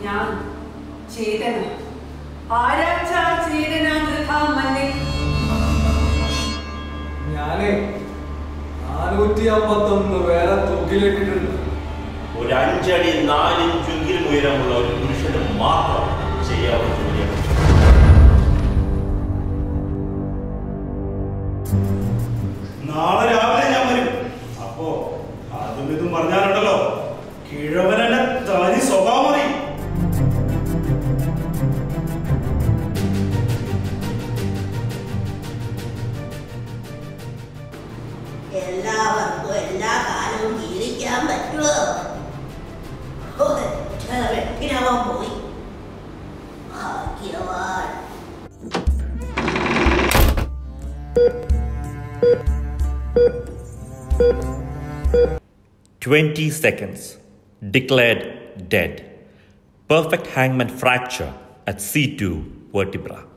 ഞാൻ ചേതന ആരാച്ച ചേതന ഗൃഹാ മന്നെ ഞാനേ നാനൂറ്റി അമ്പത്തൊന്ന് പേരെ തൂക്കിലിട്ടിട്ടുണ്ട് ഒരു അഞ്ചടി നാലിഞ്ചെങ്കിലും ഉയരമുള്ള ഒരു പുരുഷന് മാത്രം ചെയ്യാവുന്ന ജോലിയാണ് നാളെ രാവിലെ ഞാൻ വരും അപ്പോ അതും ഇതും പറഞ്ഞാലുണ്ടല്ലോ കിഴവനെ തനി സ്വഭാവം അറിയും എല്ലാവർക്കും എല്ലാ കാലവും ജീവിക്കാൻ പറ്റുമോ ഒറ്റ വെട്ടിനവൻ പോയി ഭാഗ്യവാൻ Twenty seconds. Declared dead. Perfect hangman fracture at C2 vertebra.